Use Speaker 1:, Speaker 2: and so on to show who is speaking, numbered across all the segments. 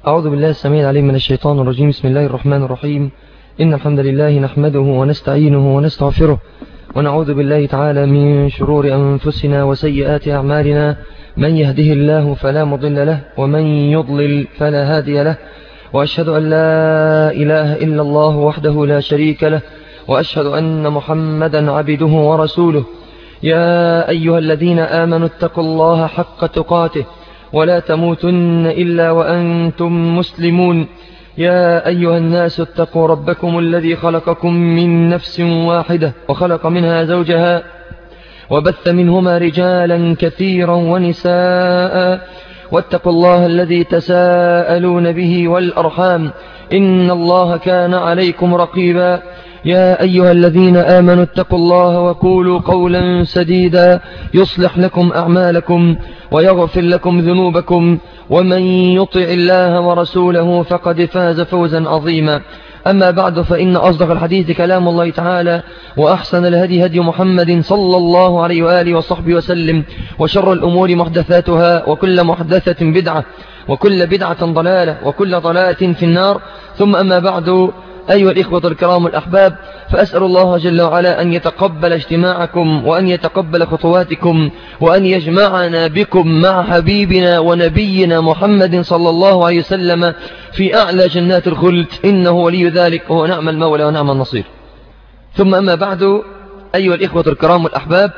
Speaker 1: أعوذ بالله السميع العليم من الشيطان الرجيم بسم الله الرحمن الرحيم إن الحمد لله نحمده ونستعينه ونستغفره ونعوذ بالله تعالى من شرور أنفسنا وسيئات أعمالنا من يهده الله فلا مضل له ومن يضلل فلا هادي له وأشهد أن لا إله إلا الله وحده لا شريك له وأشهد أن محمدا عبده ورسوله يا أيها الذين آمنوا اتقوا الله حق تقاته ولا تموتن إلا وأنتم مسلمون يا أيها الناس اتقوا ربكم الذي خلقكم من نفس واحدة وخلق منها زوجها وبث منهما رجالا كثيرا ونساء واتقوا الله الذي تساءلون به والأرحام إن الله كان عليكم رقيبا يا أيها الذين آمنوا اتقوا الله وقولوا قولا سديدا يصلح لكم أعمالكم ويغفر لكم ذنوبكم ومن يطع الله ورسوله فقد فاز فوزا عظيما أما بعد فإن أصدق الحديث كلام الله تعالى وأحسن الهدي هدي محمد صلى الله عليه وآله وصحبه وسلم وشر الأمور محدثاتها وكل محدثة بدعة وكل بدعة ضلالة وكل ضلالة في النار ثم أما بعد أيها الإخوة الكرام الأحباب فأسأل الله جل وعلا أن يتقبل اجتماعكم وأن يتقبل خطواتكم وأن يجمعنا بكم مع حبيبنا ونبينا محمد صلى الله عليه وسلم في أعلى جنات الخلد إنه ولي ذلك وهو نعم المولى ونعم النصير ثم أما بعد أيها الإخوة الكرام الأحباب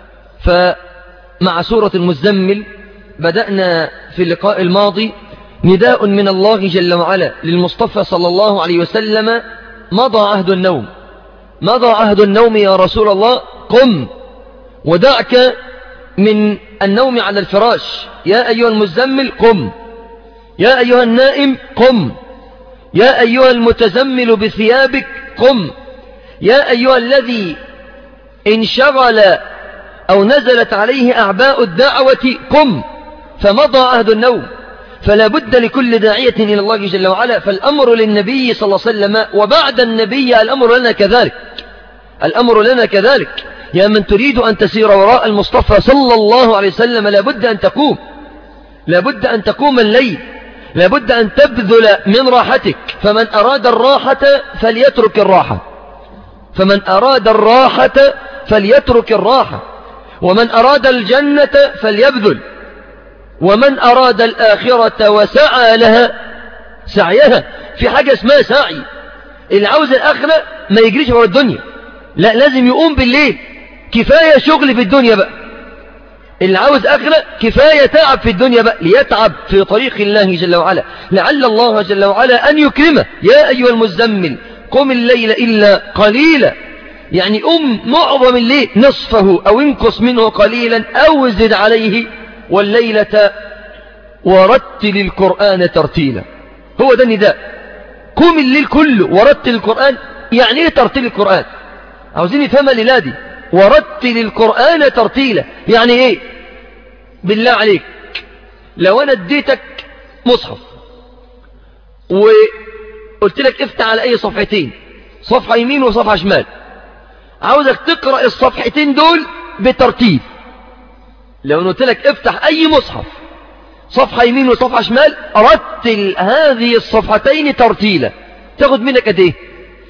Speaker 1: فمع سورة المزمل بدأنا في اللقاء الماضي نداء من الله جل وعلا للمصطفى صلى الله عليه وسلم مضى عهد النوم مضى عهد النوم يا رسول الله قم ودعك من النوم على الفراش يا أيها المزمل قم يا أيها النائم قم يا أيها المتزمل بثيابك قم يا أيها الذي انشغل أو نزلت عليه أعباء الدعوة قم فمضى عهد النوم فلا بد لكل داعية إلى الله جل وعلا فالأمر للنبي صلى الله عليه وسلم وبعد النبي الأمر لنا كذلك الأمر لنا كذلك يا من تريد أن تسير وراء المصطفى صلى الله عليه وسلم لابد أن تقوم لابد أن تقوم الليل لابد أن تبذل من راحتك فمن أراد الراحة فليترك الراحة فمن أراد الراحة فليترك الراحة ومن أراد الجنة فليبذل ومن أراد الآخرة وسعى لها سعيها في حاجة اسمها سعي اللي عاوز الآخرة ما يجريش ورا الدنيا لا لازم يقوم بالليل كفاية شغل في الدنيا بقى اللي عاوز آخرة كفاية تعب في الدنيا بقى ليتعب في طريق الله جل وعلا لعل الله جل وعلا أن يكرمه يا أيها المزمل قم الليل إلا قليلا يعني قم معظم الليل نصفه أو انقص منه قليلا أو زد عليه والليلة ورتل القرآن ترتيلا هو ده النداء قوم الليل كله ورتل القرآن يعني ايه ترتيل القرآن عاوزين يفهمها لنادي ورتل القرآن ترتيلا يعني ايه بالله عليك لو انا اديتك مصحف وقلت لك افتح على اي صفحتين صفحة يمين وصفحة شمال عاوزك تقرأ الصفحتين دول بترتيب لو قلت لك افتح اي مصحف صفحة يمين وصفحة شمال رتل هذه الصفحتين ترتيلا تاخد منك قد ايه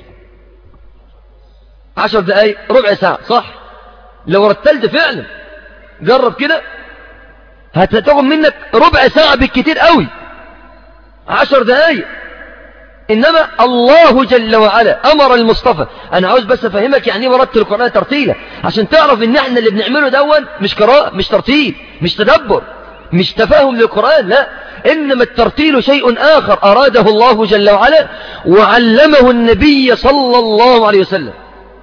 Speaker 1: عشر دقايق ربع ساعة صح لو رتلت فعلا جرب كده هتاخد منك ربع ساعة بالكتير قوي عشر دقايق إنما الله جل وعلا أمر المصطفى أنا عاوز بس أفهمك يعني ايه مرتل القرآن ترتيلا عشان تعرف إن احنا اللي بنعمله دون مش قراءة مش ترتيل مش تدبر مش تفاهم للقرآن لا إنما الترتيل شيء آخر أراده الله جل وعلا وعلمه النبي صلى الله عليه وسلم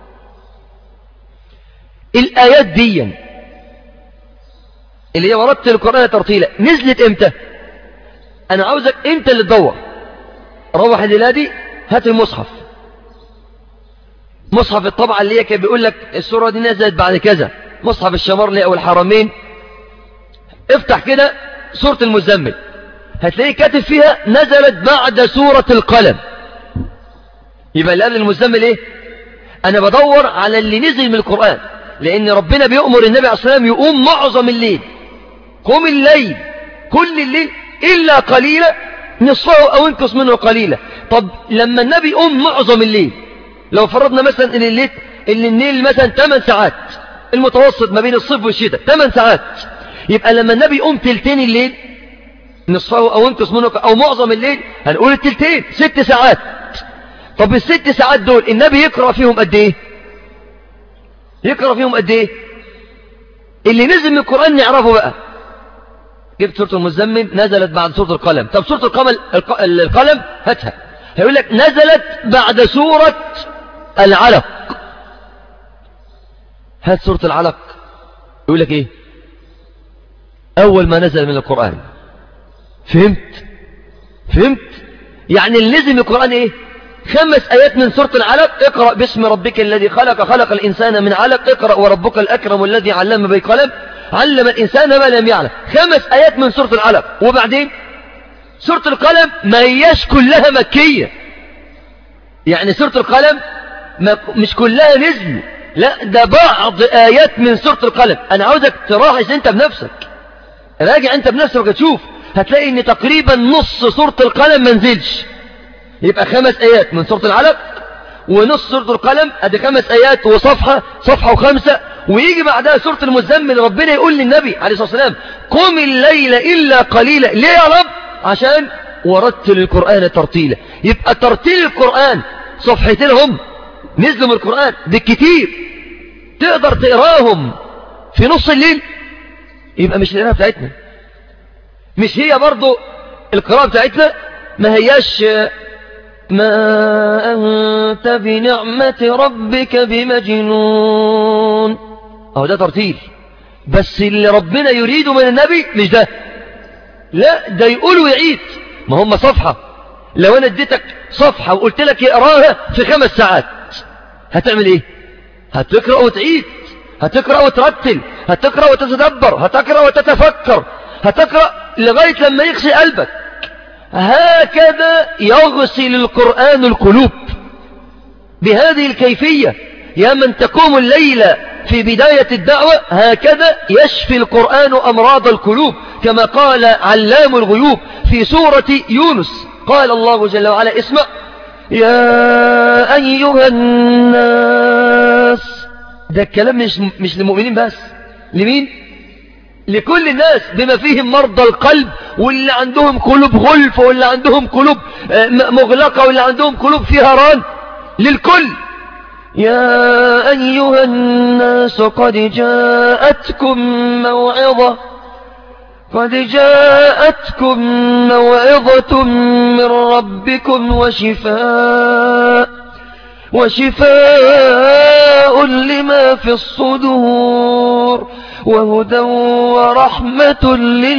Speaker 1: الآيات دي اللي هي ورتل القرآن ترتيلا نزلت امتى أنا عاوزك أنت اللي تدور روح الليلة دي هات المصحف مصحف الطبعة اللي هي كان بيقول لك السورة دي نزلت بعد كذا مصحف الشمرلي أو الحرمين افتح كده سورة المزمل هتلاقيه كاتب فيها نزلت بعد سورة القلم يبقى اللي قبل المزمل ايه انا بدور على اللي نزل من القرآن لان ربنا بيؤمر النبي عليه الصلاة والسلام يقوم معظم الليل قم الليل كل الليل إلا قليلا نصفه أو انقص منه قليلا طب لما النبي يقوم معظم الليل لو فرضنا مثلا ان الليل ان الليل مثلا 8 ساعات المتوسط ما بين الصيف والشتاء 8 ساعات يبقى لما النبي يقوم تلتين الليل نصفه او انقص منه او معظم الليل هنقول التلتين ست ساعات طب الست ساعات دول النبي يقرأ فيهم قد ايه يقرأ فيهم قد ايه اللي نزل من القرآن نعرفه بقى جبت سورة المزمن نزلت بعد سورة القلم طب سورة القلم القلم هاتها هيقول لك نزلت بعد سورة العلق هات سورة العلق يقول لك ايه اول ما نزل من القرآن فهمت فهمت يعني اللي نزل من القرآن ايه خمس آيات من سورة العلق اقرأ باسم ربك الذي خلق خلق الإنسان من علق اقرأ وربك الأكرم الذي علم بالقلم علم الإنسان ما لم يعلم خمس آيات من سورة العلق وبعدين سورة القلم ما هياش كلها مكية يعني سورة القلم مش كلها نزل لا ده بعض آيات من سورة القلم أنا عاوزك تراحش أنت بنفسك راجع أنت بنفسك وتشوف هتلاقي أن تقريبا نص سورة القلم منزلش يبقى خمس آيات من سورة العلق ونص سورة القلم ادي خمس آيات وصفحة صفحة وخمسة ويجي بعدها سورة المزمل ربنا يقول للنبي عليه الصلاة والسلام قم الليل إلا قليلا ليه يا رب عشان ورتل القرآن ترتيلا يبقى ترتيل القرآن صفحتين هم نزلوا من القرآن بالكتير تقدر تقراهم في نص الليل يبقى مش القراءة بتاعتنا مش هي برضو القراءة بتاعتنا ما هياش ما أنت بنعمة ربك بمجنون أو ده ترتيل بس اللي ربنا يريده من النبي مش ده لا ده يقول ويعيد ما هم صفحة لو أنا اديتك صفحة وقلت لك اقراها في خمس ساعات هتعمل ايه هتقرأ وتعيد هتقرأ وترتل هتقرأ وتتدبر هتقرأ وتتفكر هتقرأ لغاية لما يغسي قلبك هكذا يغسل القرآن القلوب بهذه الكيفية يا من تقوم الليل في بداية الدعوة هكذا يشفي القرآن أمراض القلوب كما قال علام الغيوب في سورة يونس قال الله جل وعلا اسمع يا أيها الناس ده الكلام مش, مش للمؤمنين بس لمين لكل الناس بما فيهم مرضى القلب واللي عندهم قلوب غلف واللي عندهم قلوب آه، مغلقة واللي عندهم قلوب فيها ران للكل يا أيها الناس قد جاءتكم موعظة قد جاءتكم موعظة من ربكم وشفاء وشفاء لما في الصدور وهدى ورحمة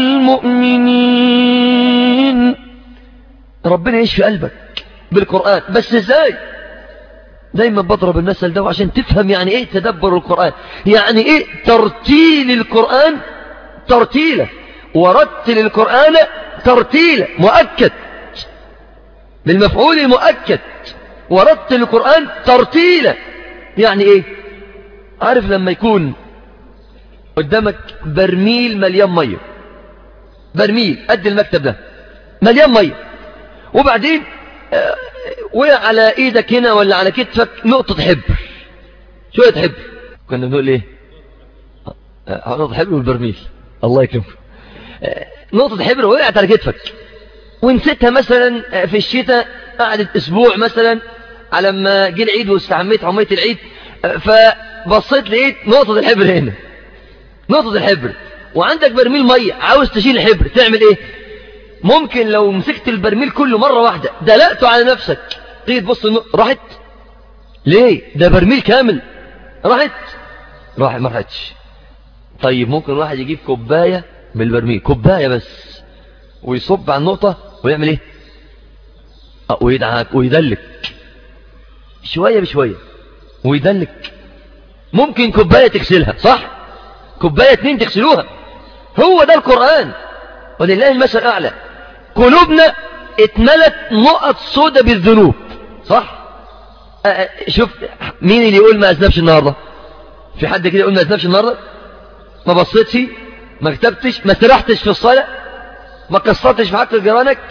Speaker 1: للمؤمنين ربنا يشفي قلبك بالقرآن بس ازاي دايما بضرب المثل ده عشان تفهم يعني ايه تدبر القرآن يعني ايه ترتيل القرآن ترتيله ورتل القرآن ترتيله مؤكد بالمفعول المؤكد ورتل القرآن ترتيلا يعني ايه عارف لما يكون قدامك برميل مليان مية برميل قد المكتب ده مليان مية وبعدين آه، وقع على ايدك هنا ولا على كتفك نقطة حبر شوية حبر كنا بنقول ايه آه، نقطة حبر والبرميل الله يكرمك آه، نقطة حبر وقعت على كتفك ونسيتها مثلا في الشتاء قعدت اسبوع مثلا على ما جه العيد واستعميت عمية العيد فبصيت لقيت نقطة الحبر هنا نقطة الحبر وعندك برميل مية عاوز تشيل الحبر تعمل ايه ممكن لو مسكت البرميل كله مرة واحدة دلقته على نفسك تيجي تبص راحت ليه ده برميل كامل راحت راحت ما راحتش طيب ممكن واحد يجيب كوباية من البرميل كوباية بس ويصب على النقطة ويعمل ايه ويدعك ويدلك شوية بشوية ويدلك ممكن كوباية تغسلها صح كوباية اتنين تغسلوها هو ده القرآن ولله المثل أعلى قلوبنا اتملت نقط سودة بالذنوب صح شوف مين اللي يقول ما أذنبش النهاردة في حد كده يقول ما أذنبش النهاردة ما بصيتش ما كتبتش ما سرحتش في الصلاة ما كسرتش في حق جيرانك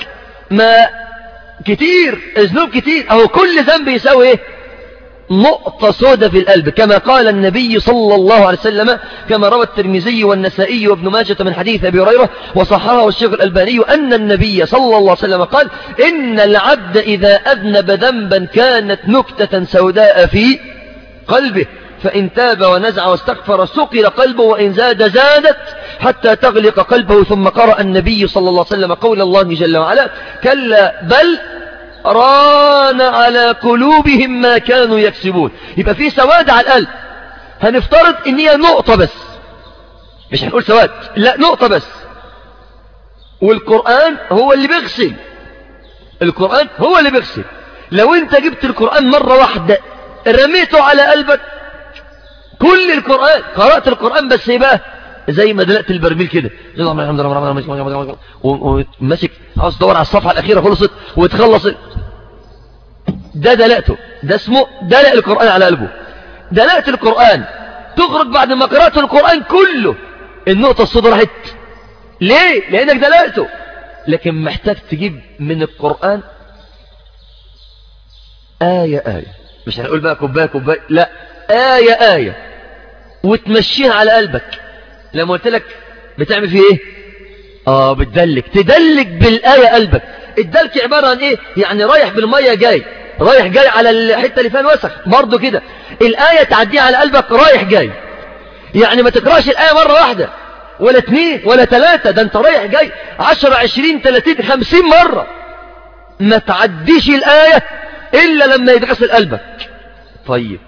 Speaker 1: ما كتير الذنوب كتير أهو كل ذنب يساوي إيه نقطة سودة في القلب كما قال النبي صلى الله عليه وسلم كما روى الترمذي والنسائي وابن ماجة من حديث أبي هريرة وصححه الشيخ الألباني أن النبي صلى الله عليه وسلم قال إن العبد إذا أذنب ذنبا كانت نكتة سوداء في قلبه فإن تاب ونزع واستغفر سقل قلبه وإن زاد زادت حتى تغلق قلبه ثم قرأ النبي صلى الله عليه وسلم قول الله جل وعلا كلا بل ران على قلوبهم ما كانوا يكسبون يبقى في سواد على القلب هنفترض ان هي نقطة بس مش هنقول سواد لا نقطة بس والقرآن هو اللي بيغسل القرآن هو اللي بيغسل لو انت جبت القرآن مرة واحدة رميته على قلبك كل القرآن قرأت القرآن بس ايه بقى زي ما دلقت البرميل كده وماسك عاوز تدور على الصفحة الأخيرة خلصت وتخلص ده دلقته ده اسمه دلق القرآن على قلبه دلقت القرآن تخرج بعد ما قرأت القرآن كله النقطة الصدر راحت ليه؟ لأنك دلقته لكن محتاج تجيب من القرآن آية آية مش هنقول بقى كوباية كوباية لا آية آية وتمشيها على قلبك لما قلت لك بتعمل فيه ايه اه بتدلك تدلك بالآية قلبك الدلك عبارة عن ايه يعني رايح بالمية جاي رايح جاي على الحتة اللي فيها الوسخ برضه كده الآية تعديها على قلبك رايح جاي يعني ما تقراش الآية مرة واحدة ولا اثنين ولا ثلاثة ده انت رايح جاي عشر عشرين ثلاثين خمسين مرة ما تعديش الآية إلا لما يتغسل قلبك طيب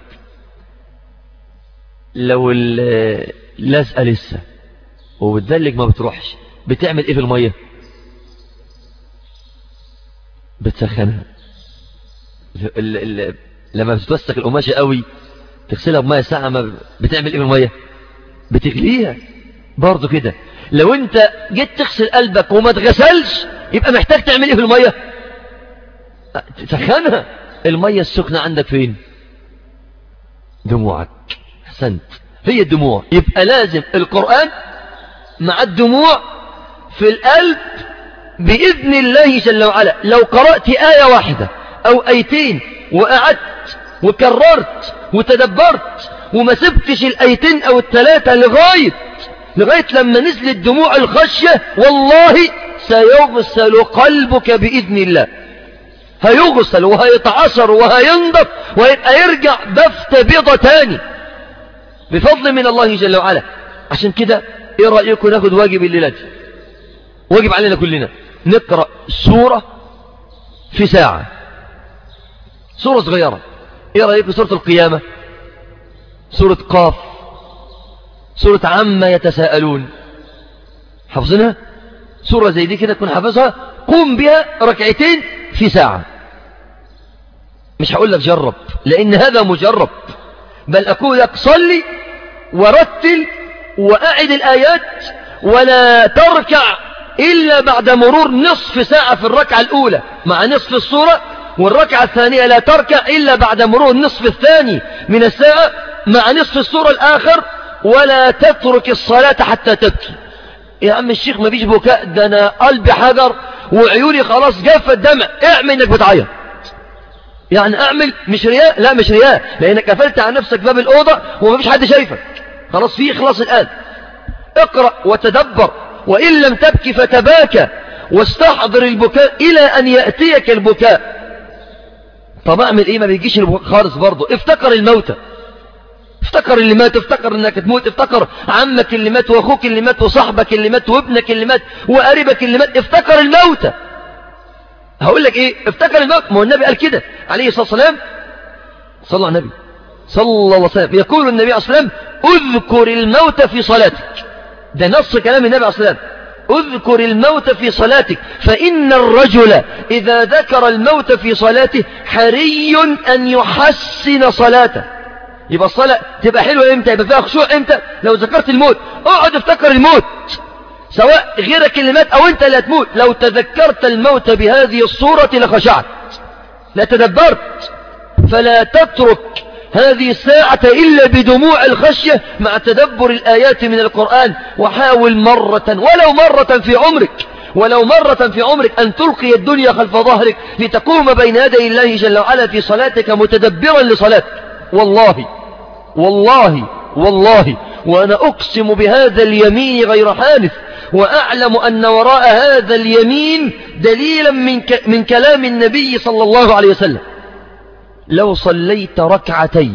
Speaker 1: لو اللزقة لسه وبتدلج ما بتروحش بتعمل ايه في المية بتسخنها لما بتتوسخ القماشة قوي تغسلها بمية ساعة ما بتعمل ايه في المية بتغليها برضو كده لو انت جيت تغسل قلبك وما تغسلش يبقى محتاج تعمل ايه في المية تسخنها المية السخنة عندك فين دموعك احسنت هي الدموع يبقى لازم القرآن مع الدموع في القلب بإذن الله جل وعلا لو قرأت آية واحدة أو آيتين وقعدت وكررت وتدبرت وما سبتش الآيتين أو الثلاثة لغاية لغاية لما نزلت دموع الخشية والله سيغسل قلبك بإذن الله هيغسل وهيتعصر وهينضف وهيبقى يرجع بفت بيضة تاني بفضل من الله جل وعلا عشان كده ايه رأيكم ناخد واجب الليلة دي واجب علينا كلنا نقرأ سورة في ساعة سورة صغيرة ايه رأيكم سورة القيامة سورة قاف سورة عما يتساءلون حافظينها سورة زي دي كده تكون حافظها قوم بها ركعتين في ساعة مش هقول لك جرب لأن هذا مجرب بل أقول لك صلي ورتل وأعد الآيات ولا تركع إلا بعد مرور نصف ساعة في الركعة الأولى مع نصف الصورة والركعة الثانية لا تركع إلا بعد مرور النصف الثاني من الساعة مع نصف الصورة الآخر ولا تترك الصلاة حتى تبكي يا عم الشيخ ما بيش بكاء ده أنا قلبي حجر وعيوني خلاص جافة الدمع اعمل انك بتعيط يعني اعمل مش رياء لا مش رياء لانك قفلت على نفسك باب الأوضة ومفيش حد شايفك خلاص في إخلاص الآن اقرأ وتدبر وإن لم تبكي فتباكى واستحضر البكاء إلى أن يأتيك البكاء طب أعمل إيه ما بيجيش البكاء خالص برضه افتكر الموتى افتكر اللي مات افتكر انك تموت افتكر عمك اللي مات واخوك اللي مات وصاحبك اللي مات وابنك اللي مات وقريبك اللي مات افتكر الموتى هقول لك ايه افتكر الموت ما هو النبي قال كده عليه الصلاة والسلام صلى على النبي صلى الله عليه وسلم يقول النبي عليه الصلاة والسلام اذكر الموت في صلاتك ده نص كلام النبي عليه الصلاة والسلام اذكر الموت في صلاتك فإن الرجل إذا ذكر الموت في صلاته حري أن يحسن صلاته يبقى الصلاة تبقى حلوة امتى يبقى فيها خشوع امتى لو ذكرت الموت اقعد افتكر الموت سواء غيرك اللي مات او انت اللي هتموت لو تذكرت الموت بهذه الصورة لخشعت لا تدبرت فلا تترك هذه الساعة إلا بدموع الخشية مع تدبر الآيات من القرآن وحاول مرة ولو مرة في عمرك ولو مرة في عمرك أن تلقي الدنيا خلف ظهرك لتقوم بين يدي الله جل وعلا في صلاتك متدبرا لصلاتك والله والله والله وأنا أقسم بهذا اليمين غير حانث وأعلم أن وراء هذا اليمين دليلا من, ك من كلام النبي صلى الله عليه وسلم لو صليت ركعتين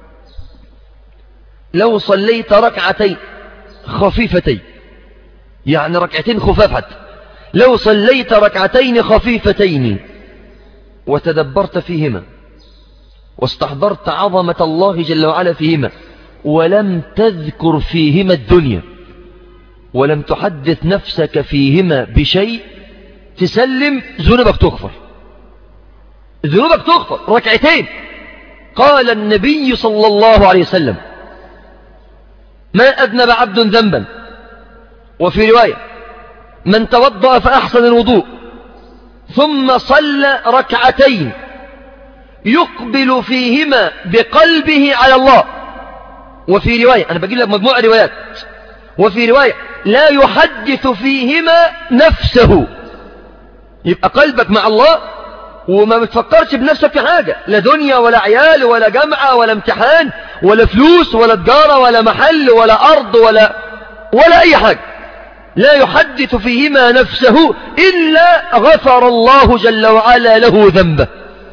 Speaker 1: لو صليت ركعتين خفيفتين يعني ركعتين خفافة لو صليت ركعتين خفيفتين وتدبرت فيهما واستحضرت عظمة الله جل وعلا فيهما ولم تذكر فيهما الدنيا ولم تحدث نفسك فيهما بشيء تسلم ذنوبك تغفر ذنوبك تغفر ركعتين قال النبي صلى الله عليه وسلم ما أذنب عبد ذنبا وفي رواية من توضأ فأحسن الوضوء ثم صلى ركعتين يقبل فيهما بقلبه على الله وفي رواية أنا بجيب لك مجموعة روايات وفي رواية لا يحدث فيهما نفسه يبقى قلبك مع الله وما بتفكرش بنفسك في حاجة لا دنيا ولا عيال ولا جامعة ولا امتحان ولا فلوس ولا تجارة ولا محل ولا أرض ولا ولا أي حاجة لا يحدث فيهما نفسه إلا غفر الله جل وعلا له ذنبه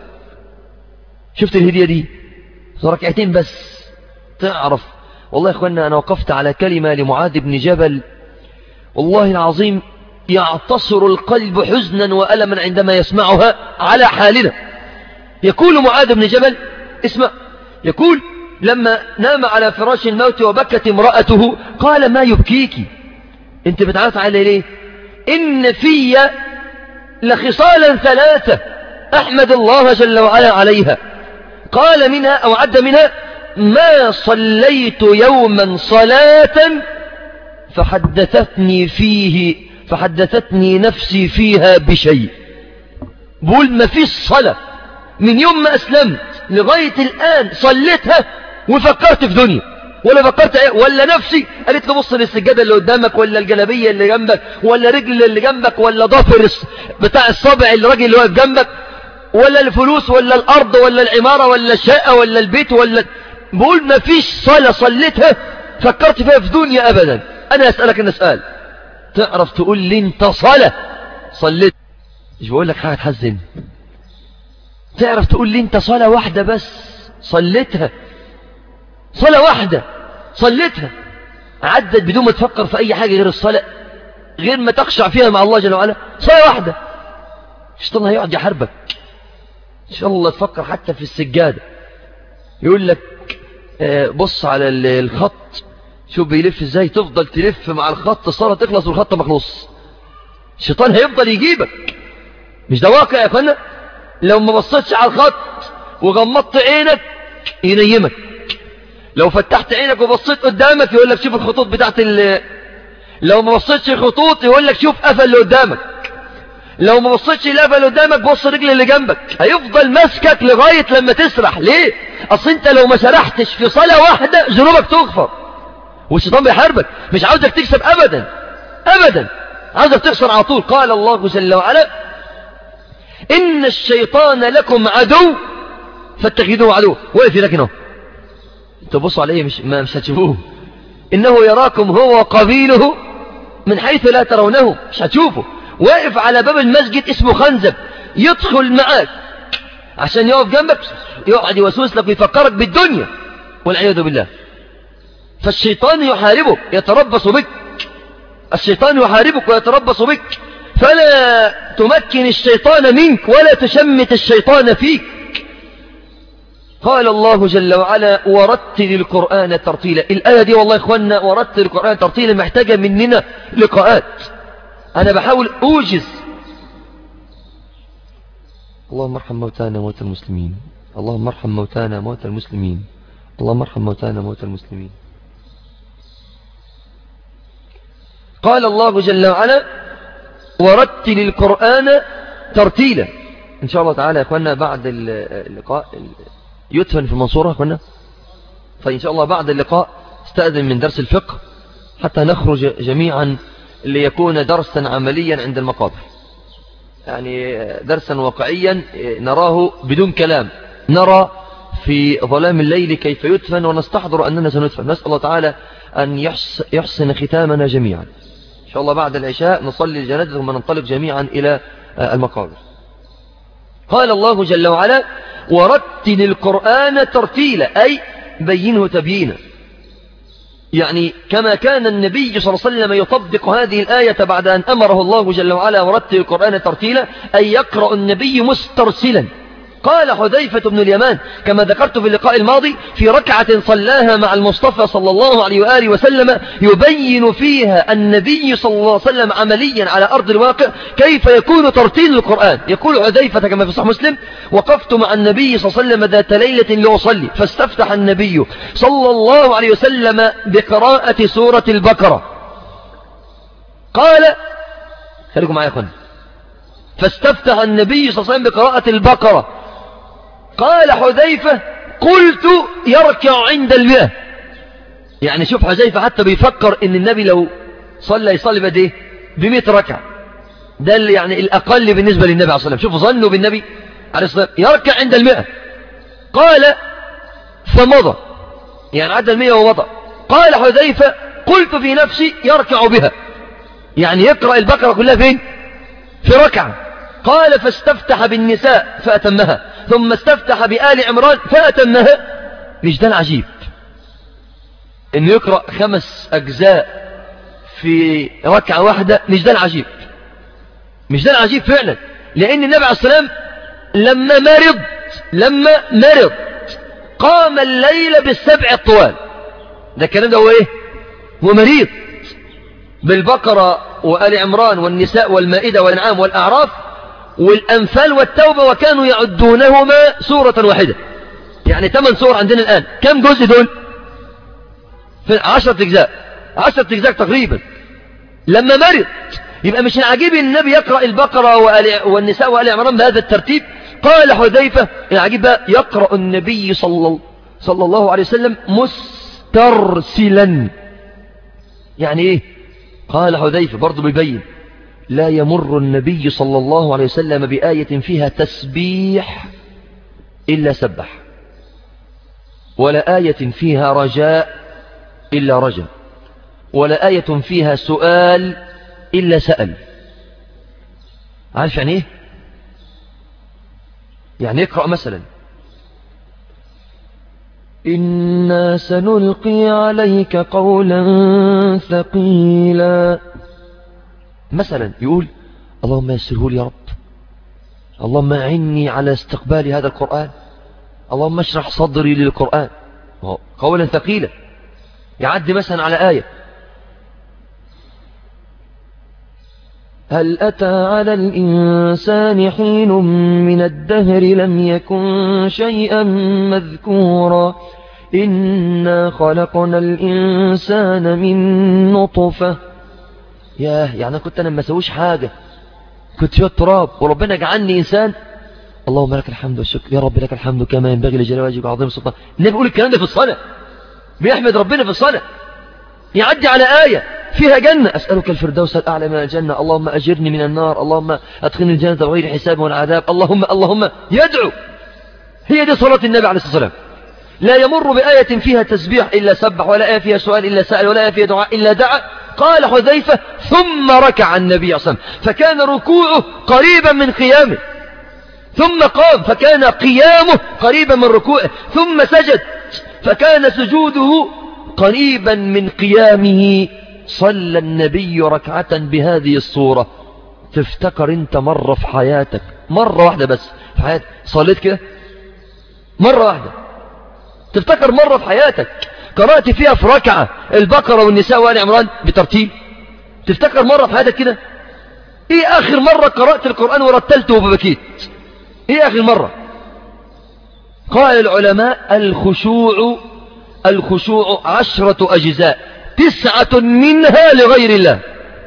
Speaker 1: شفت الهدية دي ركعتين بس تعرف والله يا اخوانا أنا وقفت على كلمة لمعاذ بن جبل والله العظيم يعتصر القلب حزنا وألما عندما يسمعها على حالنا يقول معاذ بن جبل اسمع يقول لما نام على فراش الموت وبكت امرأته قال ما يبكيك انت بتعرف على ليه إن في لخصالا ثلاثة أحمد الله جل وعلا عليها قال منها أو عد منها ما صليت يوما صلاة فحدثتني فيه فحدثتني نفسي فيها بشيء بقول ما فيش صلاة من يوم ما أسلمت لغاية الآن صليتها وفكرت في دنيا ولا فكرت ايه ولا نفسي قالت له بص للسجادة اللي قدامك ولا الجلابية اللي جنبك ولا رجل اللي جنبك ولا ضفر بتاع الصابع الراجل اللي واقف جنبك ولا الفلوس ولا الأرض ولا العمارة ولا الشقة ولا البيت ولا بقول ما فيش صلاة صليتها فكرت فيها في دنيا أبدا أنا أسألك النسأل تعرف تقول لي انت صلاة صليت مش بقول لك حاجة تحزن تعرف تقول لي انت صلاة واحدة بس صليتها صلاة واحدة صليتها عدت بدون ما تفكر في أي حاجة غير الصلاة غير ما تخشع فيها مع الله جل وعلا صلاة واحدة الشيطان هيقعد يحاربك إن شاء الله تفكر حتى في السجادة يقول لك آه، بص على الخط شوف بيلف ازاي تفضل تلف مع الخط الصلاة تخلص والخط مخلص الشيطان هيفضل يجيبك مش ده واقع يا اخوانا لو ما بصيتش على الخط وغمضت عينك ينيمك لو فتحت عينك وبصيت قدامك يقول لك شوف الخطوط بتاعت ال لو ما بصيتش الخطوط يقول لك شوف قفل اللي قدامك لو ما بصيتش القفل اللي قدامك بص رجل اللي جنبك هيفضل ماسكك لغاية لما تسرح ليه اصل انت لو ما سرحتش في صلاة واحدة ذنوبك تغفر والشيطان بيحاربك مش عاوزك تكسب ابدا ابدا عاوزك تخسر على طول قال الله جل وعلا ان الشيطان لكم عدو فاتخذوه عدو وقف لكن اهو تبصوا عليه مش ما مش هتشوفوه إنه يراكم هو وقبيله من حيث لا ترونه مش هتشوفه واقف على باب المسجد اسمه خنزب يدخل معاك عشان يقف جنبك يقعد يوسوس لك ويفكرك بالدنيا والعياذ بالله فالشيطان يحاربك يتربص بك الشيطان يحاربك ويتربص بك فلا تمكن الشيطان منك ولا تشمت الشيطان فيك قال الله جل وعلا ورتل القرآن ترتيلا الآية دي والله يا إخوانا ورتل القرآن ترتيلا محتاجة مننا لقاءات أنا بحاول أوجز اللهم ارحم موتانا موتى المسلمين اللهم ارحم موتانا موتى المسلمين اللهم ارحم موتانا موتى المسلمين قال الله جل وعلا ورتل القرآن ترتيلا إن شاء الله تعالى يا أخوانا بعد اللقاء يدفن في المنصورة كنا فإن شاء الله بعد اللقاء استأذن من درس الفقه حتى نخرج جميعا ليكون درسا عمليا عند المقابر يعني درسا واقعيا نراه بدون كلام نرى في ظلام الليل كيف يدفن ونستحضر أننا سندفن نسأل الله تعالى أن يحسن ختامنا جميعا إن شاء الله بعد العشاء نصلي الجنازة ثم ننطلق جميعا إلى المقابر قال الله جل وعلا ورتل القرآن ترتيلا أي بينه تبيينا يعني كما كان النبي صلى الله عليه وسلم يطبق هذه الآية بعد أن أمره الله جل وعلا ورتل القرآن ترتيلا أي يقرأ النبي مسترسلا قال حذيفة بن اليمان كما ذكرت في اللقاء الماضي في ركعة صلاها مع المصطفى صلى الله عليه وآله وسلم يبين فيها النبي صلى الله عليه وسلم عمليا على أرض الواقع كيف يكون ترتيل القرآن يقول حذيفة كما في صحيح مسلم وقفت مع النبي صلى الله عليه وسلم ذات ليلة لأصلي فاستفتح النبي صلى الله عليه وسلم بقراءة سورة البقرة قال خليكم معي يا أخوان فاستفتح النبي صلى الله عليه وسلم بقراءة البقرة قال حذيفة قلت يركع عند المئة يعني شوف حذيفة حتى بيفكر ان النبي لو صلى يصلي بقد ايه بمئة ركعة ده اللي يعني الأقل بالنسبة للنبي عليه الصلاة والسلام شوفوا ظنوا بالنبي عليه الصلاة والسلام يركع عند المئة قال فمضى يعني عدى المئة ومضى قال حذيفة قلت في نفسي يركع بها يعني يقرأ البقرة كلها فين في ركعة قال فاستفتح بالنساء فأتمها ثم استفتح بآل عمران فأتمها وجدان عجيب انه يقرأ خمس أجزاء في ركعة واحدة وجدان عجيب وجدان عجيب فعلا لأن النبي عليه السلام لما مرض لما مرض قام الليل بالسبع الطوال ده الكلام ده هو ايه هو مريض بالبقرة وآل عمران والنساء والمائدة والأنعام والأعراف والأنفال والتوبة وكانوا يعدونهما سورة واحدة يعني ثمان سور عندنا الآن كم جزء دول في عشرة أجزاء عشرة أجزاء تقريبا لما مرض يبقى مش العجيب ان النبي يقرأ البقرة والنساء وآل عمران بهذا الترتيب قال حذيفة العجيب بقى يقرأ النبي صلى, صلى الله عليه وسلم مسترسلا يعني ايه قال حذيفة برضو بيبين لا يمر النبي صلى الله عليه وسلم بآية فيها تسبيح إلا سبح ولا آية فيها رجاء إلا رجا ولا آية فيها سؤال إلا سأل عارف يعني إيه يعني اقرأ مثلا إنا سنلقي عليك قولا ثقيلا مثلا يقول اللهم يسره لي يا رب اللهم أعني على استقبال هذا القرآن اللهم اشرح صدري للقرآن قولا ثقيلا يعدي مثلا على آية هل أتى على الإنسان حين من الدهر لم يكن شيئا مذكورا إنا خلقنا الإنسان من نطفة ياه يعني أنا كنت أنا ما سويش حاجة كنت شوية تراب وربنا جعلني إنسان اللهم لك الحمد والشكر يا رب لك الحمد كما ينبغي لجلال وجهك وعظيم السلطان النبي بيقول الكلام ده في الصلاة بيحمد ربنا في الصلاة يعدي على آية فيها جنة أسألك الفردوس الأعلى من الجنة اللهم أجرني من النار اللهم أدخلني الجنة بغير حساب ولا عذاب اللهم اللهم يدعو هي دي صلاة النبي عليه الصلاة والسلام لا يمر بآية فيها تسبيح إلا سبح ولا آية فيها سؤال إلا سأل ولا آية فيها دعاء إلا دعا قال حذيفة ثم ركع النبي صلى الله عليه وسلم فكان ركوعه قريبا من قيامه ثم قام فكان قيامه قريبا من ركوعه ثم سجد فكان سجوده قريبا من قيامه صلى النبي ركعة بهذه الصورة تفتكر انت مرة في حياتك مرة واحدة بس في حياتك صليت كده مرة واحدة تفتكر مرة في حياتك قرأت فيها في ركعة البقرة والنساء وآل عمران بترتيب تفتكر مرة في حياتك كده ايه اخر مرة قرأت القرآن ورتلته وبكيت ايه اخر مرة قال العلماء الخشوع الخشوع عشرة أجزاء تسعة منها لغير الله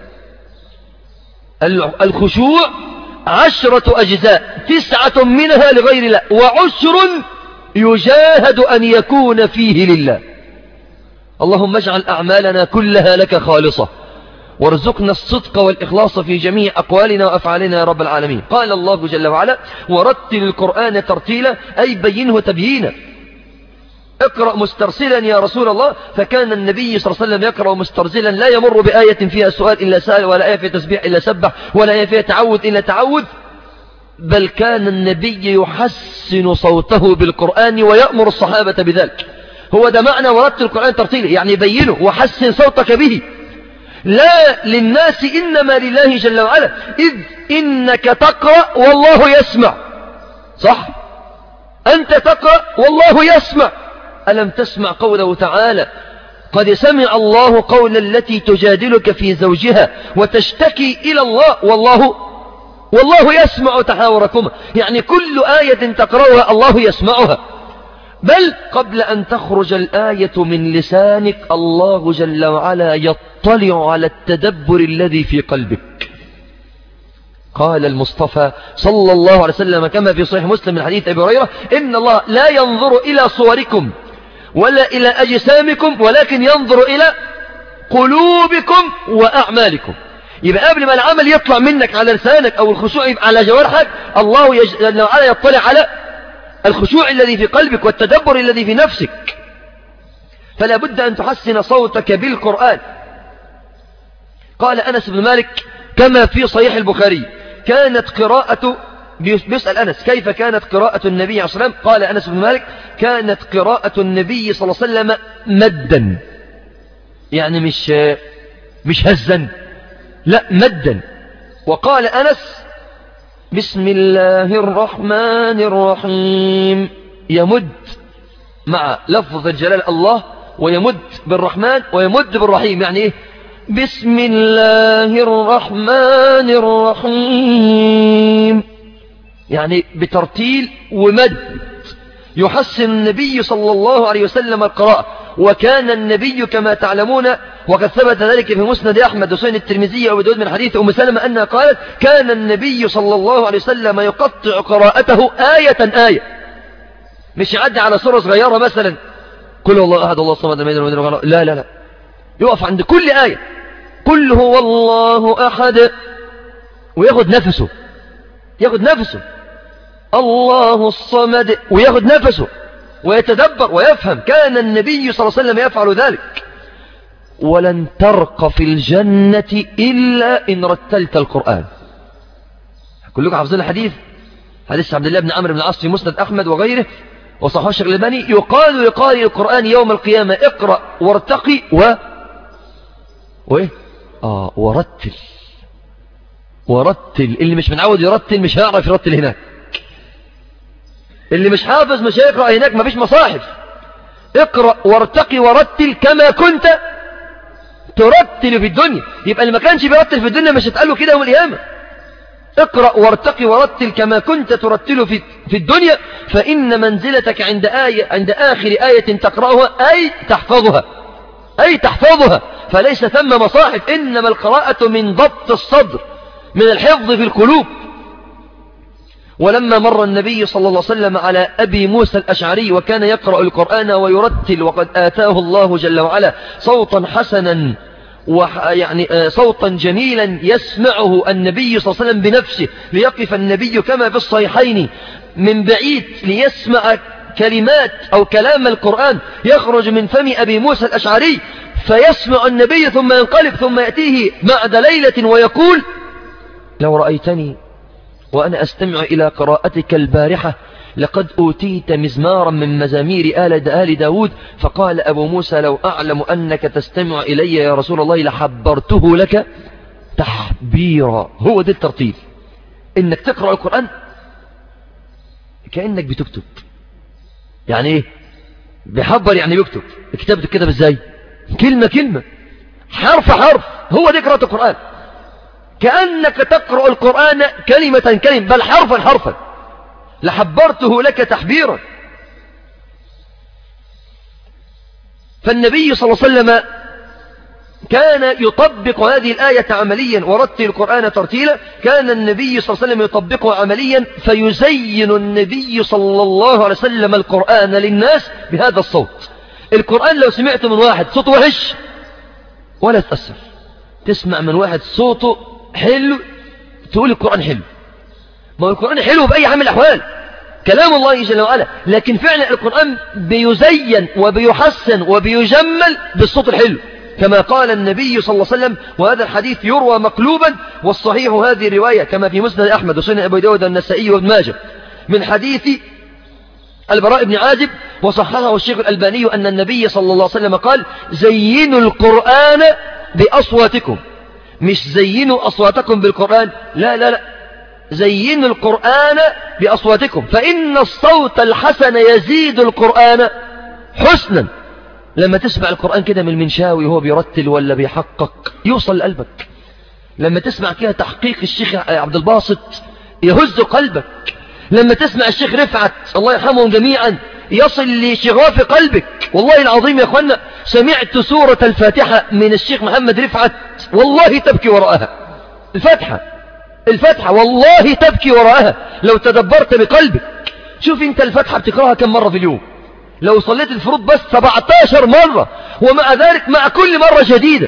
Speaker 1: الخشوع عشرة أجزاء تسعة منها لغير الله وعشر يجاهد أن يكون فيه لله اللهم اجعل أعمالنا كلها لك خالصة وارزقنا الصدق والإخلاص في جميع أقوالنا وأفعالنا يا رب العالمين قال الله جل وعلا ورتل القرآن ترتيلا أي بينه تبيينا اقرأ مسترسلا يا رسول الله فكان النبي صلى الله عليه وسلم يقرأ مسترسلا لا يمر بآية فيها سؤال إلا سأل ولا آية فيها تسبيح إلا سبح ولا آية فيها تعود إلا تعود بل كان النبي يحسن صوته بالقرآن ويأمر الصحابة بذلك هو ده معنى ورتل القرآن ترتيلا يعني بينه وحسن صوتك به لا للناس إنما لله جل وعلا إذ إنك تقرأ والله يسمع صح أنت تقرأ والله يسمع ألم تسمع قوله تعالى قد سمع الله قول التي تجادلك في زوجها وتشتكي إلى الله والله والله يسمع تحاوركما يعني كل آية تقرأها الله يسمعها بل قبل أن تخرج الآية من لسانك الله جل وعلا يطلع على التدبر الذي في قلبك قال المصطفى صلى الله عليه وسلم كما في صحيح مسلم من حديث أبي هريرة إن الله لا ينظر إلى صوركم ولا إلى أجسامكم ولكن ينظر إلى قلوبكم وأعمالكم يبقى قبل ما العمل يطلع منك على لسانك أو الخشوع على جوارحك الله جل وعلا يطلع على الخشوع الذي في قلبك والتدبر الذي في نفسك فلا بد أن تحسن صوتك بالقرآن قال أنس بن مالك كما في صحيح البخاري كانت قراءة بيسأل أنس كيف كانت قراءة النبي عليه الصلاة والسلام قال أنس بن مالك كانت قراءة النبي صلى الله عليه وسلم مدا يعني مش مش هزا لا مدا وقال أنس بسم الله الرحمن الرحيم يمد مع لفظ الجلال الله ويمد بالرحمن ويمد بالرحيم يعني ايه بسم الله الرحمن الرحيم يعني بترتيل ومد يحسن النبي صلى الله عليه وسلم القراءة وكان النبي كما تعلمون وقد ثبت ذلك في مسند أحمد وسنن الترمذي وابي داود من حديث أم سلمة أنها قالت كان النبي صلى الله عليه وسلم يقطع قراءته آية آية مش يعدي على سورة صغيرة مثلا كل الله أحد الله الصمد لا لا لا يقف عند كل آية قل هو الله أحد وياخد نفسه ياخد نفسه الله الصمد وياخد نفسه ويتدبر ويفهم كان النبي صلى الله عليه وسلم يفعل ذلك ولن ترق في الجنة إلا إن رتلت القرآن كلكم حافظين الحديث حديث عبد الله بن عمرو بن العاص في مسند أحمد وغيره وصححه الشيخ الألباني يقال لقارئ القرآن يوم القيامة اقرأ وارتقي و وإيه آه ورتل ورتل اللي مش متعود يرتل مش هيعرف يرتل هناك اللي مش حافظ مش هيقرأ هناك مفيش مصاحف اقرأ وارتقي ورتل كما كنت ترتل في الدنيا يبقى اللي ما كانش بيرتل في الدنيا مش هتقاله كده يوم القيامة اقرأ وارتقي ورتل كما كنت ترتل في في الدنيا فإن منزلتك عند آية عند آخر آية تقرأها أي تحفظها أي تحفظها فليس ثم مصاحف إنما القراءة من ضبط الصدر من الحفظ في القلوب ولما مر النبي صلى الله عليه وسلم على أبي موسى الأشعري وكان يقرأ القرآن ويرتل وقد آتاه الله جل وعلا صوتا حسنا ويعني آه، صوتا جميلا يسمعه النبي صلى الله عليه وسلم بنفسه ليقف النبي كما في الصحيحين من بعيد ليسمع كلمات أو كلام القرآن يخرج من فم أبي موسى الأشعري فيسمع النبي ثم ينقلب ثم يأتيه بعد ليلة ويقول لو رأيتني وأنا أستمع إلى قراءتك البارحة لقد أوتيت مزمارا من مزامير آل, آل داود فقال أبو موسى لو أعلم أنك تستمع إلي يا رسول الله لحبرته لك تحبيرا هو ده الترتيب إنك تقرأ القرآن كأنك بتكتب يعني إيه بيحبر يعني بيكتب الكتاب كده ازاي كلمة كلمة حرف حرف هو دي قراءة القرآن كأنك تقرأ القرآن كلمة كلمة بل حرفا حرفا لحبرته لك تحبيرا فالنبي صلى الله عليه وسلم كان يطبق هذه الآية عمليا ورتل القرآن ترتيلا كان النبي صلى الله عليه وسلم يطبقه عمليا فيزين النبي صلى الله عليه وسلم القرآن للناس بهذا الصوت القرآن لو سمعت من واحد صوت وحش ولا تأثر تسمع من واحد صوته حلو تقول القرآن حلو ما هو القرآن حلو بأي عمل الأحوال كلام الله جل وعلا لكن فعلا القرآن بيزين وبيحسن وبيجمل بالصوت الحلو كما قال النبي صلى الله عليه وسلم وهذا الحديث يروى مقلوبا والصحيح هذه الرواية كما في مسند أحمد وسنن أبو داود النسائي وابن ماجه من حديث البراء بن عازب وصححه الشيخ الألباني أن النبي صلى الله عليه وسلم قال زينوا القرآن بأصواتكم مش زينوا أصواتكم بالقرآن لا لا لا زينوا القرآن بأصواتكم فإن الصوت الحسن يزيد القرآن حسنا لما تسمع القرآن كده من المنشاوي وهو بيرتل ولا بيحقق يوصل لقلبك لما تسمع كده تحقيق الشيخ عبد الباسط يهز قلبك لما تسمع الشيخ رفعت الله يرحمهم جميعا يصل لشغاف قلبك والله العظيم يا أخوانا سمعت سورة الفاتحة من الشيخ محمد رفعت والله تبكي وراءها الفاتحة الفاتحة والله تبكي وراءها لو تدبرت بقلبك شوف انت الفاتحة بتقراها كم مرة في اليوم لو صليت الفروض بس 17 مرة ومع ذلك مع كل مرة جديدة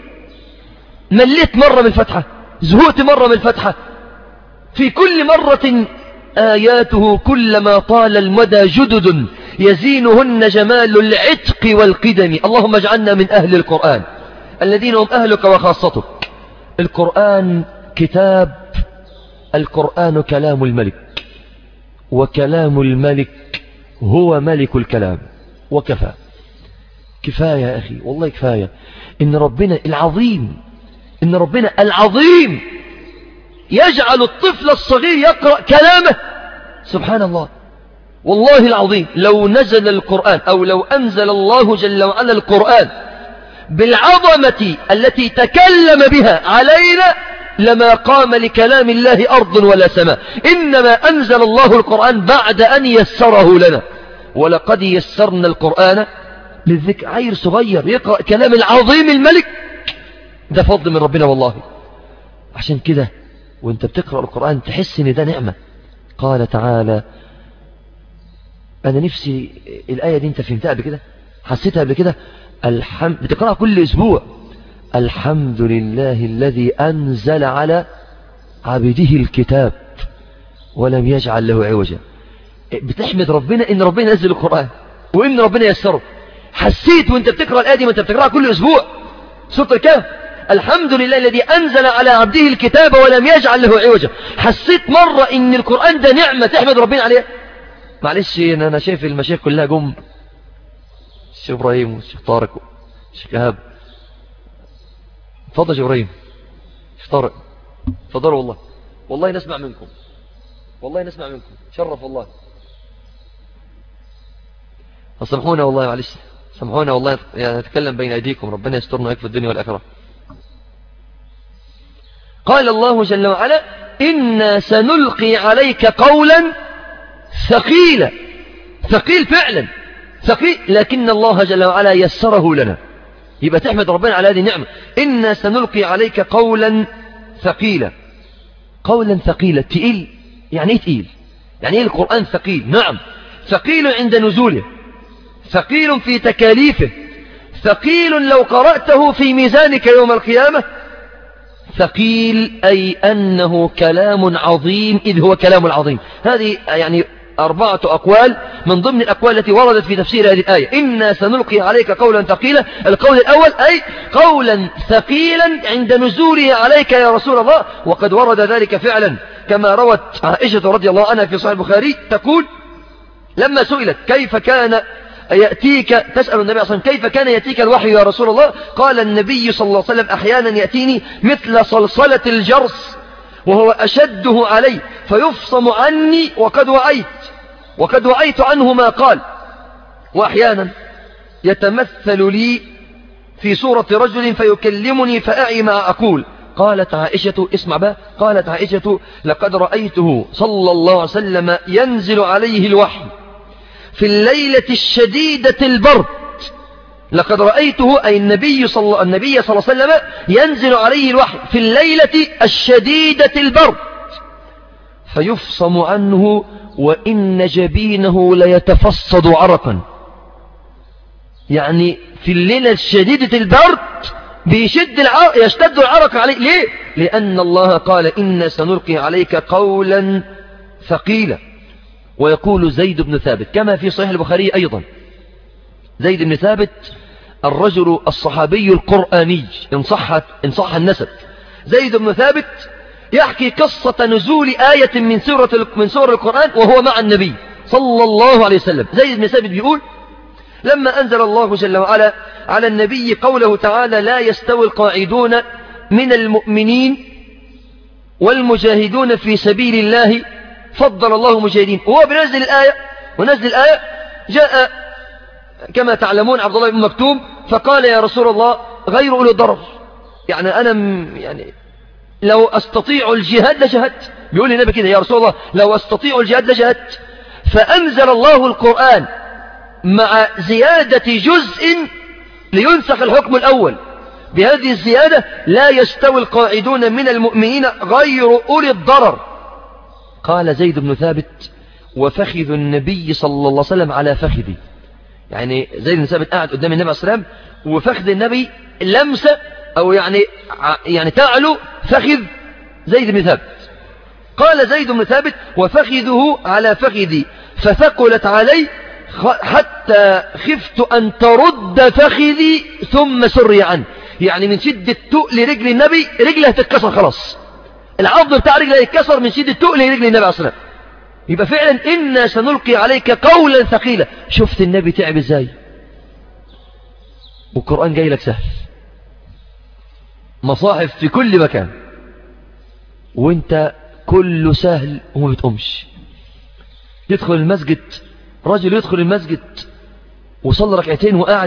Speaker 1: مليت مرة من الفتحة زهوت مرة من الفتحة في كل مرة آياته كلما طال المدى جدد يزينهن جمال العتق والقدم اللهم اجعلنا من أهل القرآن الذين هم أهلك وخاصتك القرآن كتاب القرآن كلام الملك وكلام الملك هو ملك الكلام وكفى كفاية يا أخي والله كفاية إن ربنا العظيم إن ربنا العظيم يجعل الطفل الصغير يقرأ كلامه سبحان الله والله العظيم لو نزل القرآن أو لو أنزل الله جل وعلا القرآن بالعظمة التي تكلم بها علينا لما قام لكلام الله أرض ولا سماء إنما أنزل الله القرآن بعد أن يسره لنا ولقد يسرنا القرآن للذكر عير صغير يقرأ كلام العظيم الملك ده فضل من ربنا والله عشان كده وانت بتقرأ القرآن تحس ان ده نعمة قال تعالى انا نفسي الآية دي انت فهمتها قبل كده حسيتها قبل كده الحمد بتقرأها كل اسبوع الحمد لله الذي أنزل على عبده الكتاب ولم يجعل له عوجا بتحمد ربنا ان ربنا نزل القرآن وان ربنا يسره حسيت وانت بتقرأ الآية دي ما انت بتقرأها كل اسبوع سورة الكهف الحمد لله الذي أنزل على عبده الكتاب ولم يجعل له عوجا حسيت مرة ان القرآن ده نعمة تحمد ربنا عليها معلش انا شايف المشايخ كلها جم الشيخ ابراهيم والشيخ طارق والشيخ كهاب اتفضل يا ابراهيم الشيخ طارق اتفضلوا والله والله نسمع منكم والله نسمع منكم شرف والله سامحونا والله معلش سامحونا والله يعني نتكلم بين أيديكم ربنا يسترنا في الدنيا والآخرة قال الله جل وعلا إنا سنلقي عليك قولا ثقيلا ثقيل فعلا ثقيل لكن الله جل وعلا يسره لنا يبقى تحمد ربنا على هذه النعمة إنا سنلقي عليك قولا ثقيلا قولا ثقيلا تقيل يعني ايه تقيل يعني ايه القرآن ثقيل نعم ثقيل عند نزوله ثقيل في تكاليفه ثقيل لو قرأته في ميزانك يوم القيامة ثقيل أي أنه كلام عظيم إذ هو كلام العظيم هذه يعني أربعة أقوال من ضمن الأقوال التي وردت في تفسير هذه الآية إنا سنلقي عليك قولا ثقيلا القول الأول أي قولا ثقيلا عند نزوله عليك يا رسول الله وقد ورد ذلك فعلا كما روت عائشة رضي الله عنها في صحيح البخاري تقول لما سئلت كيف كان يأتيك تسأل النبي صلى الله عليه وسلم كيف كان يأتيك الوحي يا رسول الله قال النبي صلى الله عليه وسلم أحيانا يأتيني مثل صلصلة الجرس وهو أشده علي فيفصم عني وقد وعيت وقد وعيت عنه ما قال وأحيانا يتمثل لي في صورة رجل فيكلمني فأعي ما أقول قالت عائشة اسمع بقى قالت عائشة لقد رأيته صلى الله عليه وسلم ينزل عليه الوحي في الليلة الشديدة البرد لقد رأيته أي النبي صلى, النبي صلى الله عليه وسلم ينزل عليه الوحي في الليلة الشديدة البرد فيفصم عنه وإن جبينه ليتفصد عرقا يعني في الليلة الشديدة البرد بيشد العرق يشتد العرق عليه ليه لأن الله قال إن سنلقي عليك قولا ثقيلا ويقول زيد بن ثابت كما في صحيح البخاري أيضا زيد بن ثابت الرجل الصحابي القرآني إن, صحت إن صح النسب زيد بن ثابت يحكي قصة نزول آية من سورة من سور القرآن وهو مع النبي صلى الله عليه وسلم زيد بن ثابت بيقول لما أنزل الله جل وعلا على النبي قوله تعالى لا يستوي القاعدون من المؤمنين والمجاهدون في سبيل الله فضل الله مجاهدين وهو بنزل الآية ونزل الآية جاء كما تعلمون عبد الله بن مكتوم فقال يا رسول الله غير أولي الضرر يعني أنا يعني لو أستطيع الجهاد لجهدت بيقول لي النبي كده يا رسول الله لو أستطيع الجهاد لجهدت فأنزل الله القرآن مع زيادة جزء لينسخ الحكم الأول بهذه الزيادة لا يستوي القاعدون من المؤمنين غير أولي الضرر قال زيد بن ثابت وفخذ النبي صلى الله عليه وسلم على فخذي يعني زيد بن ثابت قاعد قدام النبي عليه السلام وفخذ النبي لمسة أو يعني يعني تعلو فخذ زيد بن ثابت قال زيد بن ثابت وفخذه على فخذي فثقلت علي حتى خفت أن ترد فخذي ثم سري عنه يعني من شدة تقل رجل النبي رجله هتتكسر خلاص العظم بتاع رجله هيتكسر من شدة تقل رجل النبي عليه الصلاة يبقى فعلا إنا سنلقي عليك قولا ثقيلا شفت النبي تعب ازاي والقرآن جاي لك سهل مصاحف في كل مكان وانت كله سهل وما بتقومش يدخل المسجد رجل يدخل المسجد وصلى ركعتين وقعد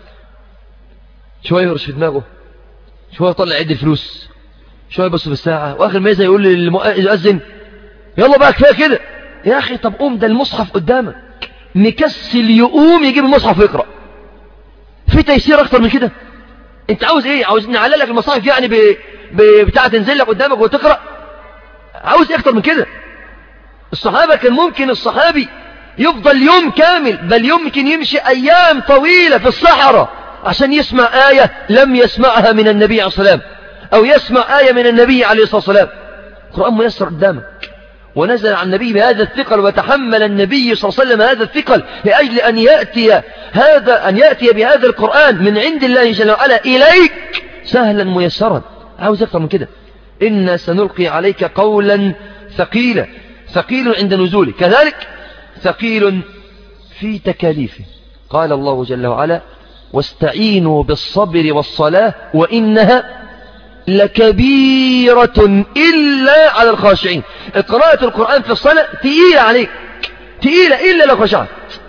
Speaker 1: شوية يرش في دماغه شوية يطلع عد الفلوس شوية يبص في الساعة واخر ما يقول للمؤذن يلا بقى كفاية كده يا أخي طب قوم ده المصحف قدامك مكسل يقوم يجيب المصحف ويقرأ في تيسير أكتر من كده انت عاوز ايه عاوز نعلق لك المصاحف يعني ب... بتاع تنزل لك قدامك وتقرأ عاوز ايه اكتر من كده الصحابة كان ممكن الصحابي يفضل يوم كامل بل يمكن يمشي أيام طويلة في الصحراء عشان يسمع آية لم يسمعها من النبي عليه الصلاة والسلام أو يسمع آية من النبي عليه الصلاة والسلام القرآن ميسر قدامك ونزل عن النبي بهذا الثقل وتحمل النبي صلى الله عليه وسلم هذا الثقل لأجل أن يأتي هذا أن يأتي بهذا القرآن من عند الله جل وعلا إليك سهلا ميسرا عاوز أكثر من كده إنا سنلقي عليك قولا ثقيلا ثقيل عند نزوله كذلك ثقيل في تكاليفه قال الله جل وعلا واستعينوا بالصبر والصلاة وإنها لكبيرة إلا على الخاشعين قراءة القرآن في الصلاة تقيلة عليك تقيلة إلا لو خشعت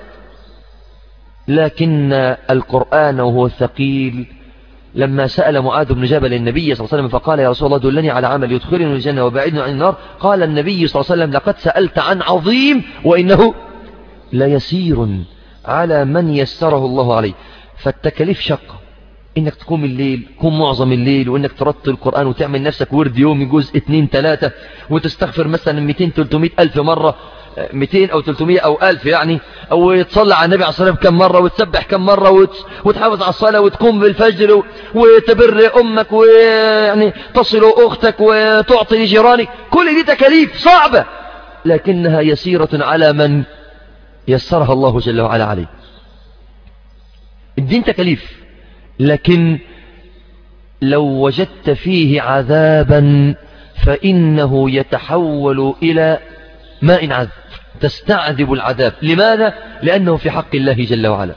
Speaker 1: لكن القرآن وهو ثقيل لما سأل معاذ بن جبل النبي صلى الله عليه وسلم فقال يا رسول الله دلني على عمل يدخلني الجنة وبعدني عن النار قال النبي صلى الله عليه وسلم لقد سألت عن عظيم وإنه ليسير على من يسره الله عليه فالتكاليف شقة انك تقوم الليل تقوم معظم الليل وانك ترتل القرآن وتعمل نفسك ورد يومي جزء اتنين تلاتة وتستغفر مثلا 200 300 ألف مرة 200 أو 300 أو 1000 يعني أو تصلي على النبي عليه الصلاة والسلام كم مرة وتسبح كم مرة وتحافظ على الصلاة وتقوم بالفجر وتبر أمك ويعني تصل أختك وتعطي لجيرانك كل دي تكاليف صعبة لكنها يسيرة على من يسرها الله جل وعلا عليه الدين تكاليف لكن لو وجدت فيه عذابا فإنه يتحول إلى ماء عذب تستعذب العذاب لماذا؟ لأنه في حق الله جل وعلا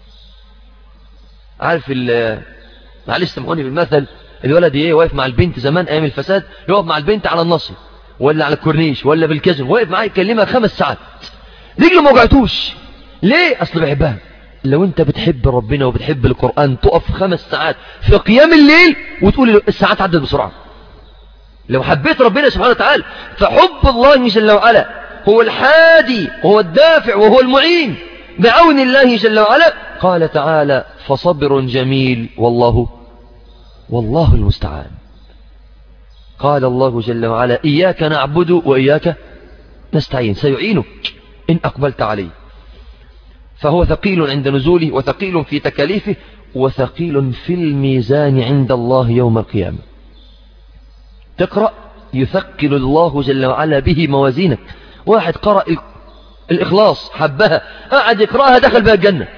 Speaker 1: عارف معلش سمعوني بالمثل الولد ايه واقف مع البنت زمان ايام الفساد يقف مع البنت على النصر ولا على الكورنيش ولا بالكازن واقف معاه يكلمها خمس ساعات رجله ما وجعتوش ليه اصل بحبها لو انت بتحب ربنا وبتحب القرآن تقف خمس ساعات في قيام الليل وتقول الساعات عدت بسرعة لو حبيت ربنا سبحانه وتعالى فحب الله جل وعلا هو الحادي وهو الدافع وهو المعين بعون الله جل وعلا قال تعالى فصبر جميل والله والله المستعان قال الله جل وعلا إياك نعبد وإياك نستعين سيعينك إن أقبلت عليه فهو ثقيل عند نزوله وثقيل في تكاليفه وثقيل في الميزان عند الله يوم القيامة تقرأ يثقل الله جل وعلا به موازينك واحد قرأ الإخلاص حبها قعد يقرأها دخل بها الجنة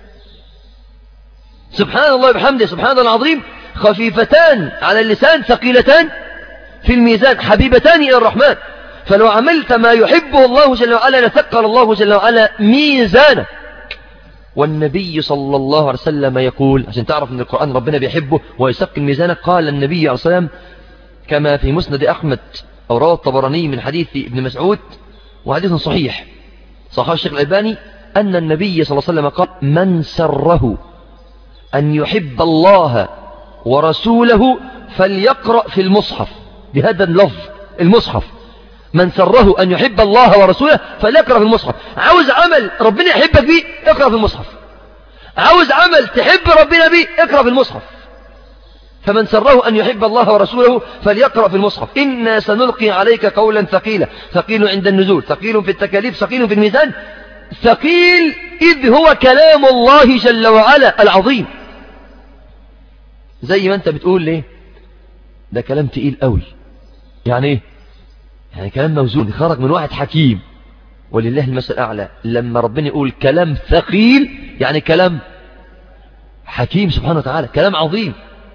Speaker 1: سبحان الله بحمده سبحان الله العظيم خفيفتان على اللسان ثقيلتان في الميزان حبيبتان إلى الرحمن فلو عملت ما يحبه الله جل وعلا لثقل الله جل وعلا ميزانك والنبي صلى الله عليه وسلم يقول عشان تعرف ان القرآن ربنا بيحبه ويثقل ميزانك قال النبي عليه الصلاة والسلام كما في مسند أحمد أو رواه الطبراني من حديث ابن مسعود وحديث صحيح صحيح الشيخ الألباني أن النبي صلى الله عليه وسلم قال من سره أن يحب الله ورسوله فليقرأ في المصحف بهذا اللفظ المصحف من سره أن يحب الله ورسوله فليقرأ في المصحف عاوز عمل ربنا يحبك بيه اقرأ في المصحف عاوز عمل تحب ربنا بيه اقرأ في المصحف فمن سره أن يحب الله ورسوله فليقرأ في المصحف إنا سنلقي عليك قولا ثقيلا ثقيل عند النزول ثقيل في التكاليف ثقيل في الميزان ثقيل إذ هو كلام الله جل وعلا العظيم زي ما أنت بتقول ليه ده كلام تقيل قوي يعني ايه يعني كلام موزون خرج من واحد حكيم ولله المثل الأعلى لما ربنا يقول كلام ثقيل يعني كلام حكيم سبحانه وتعالى كلام عظيم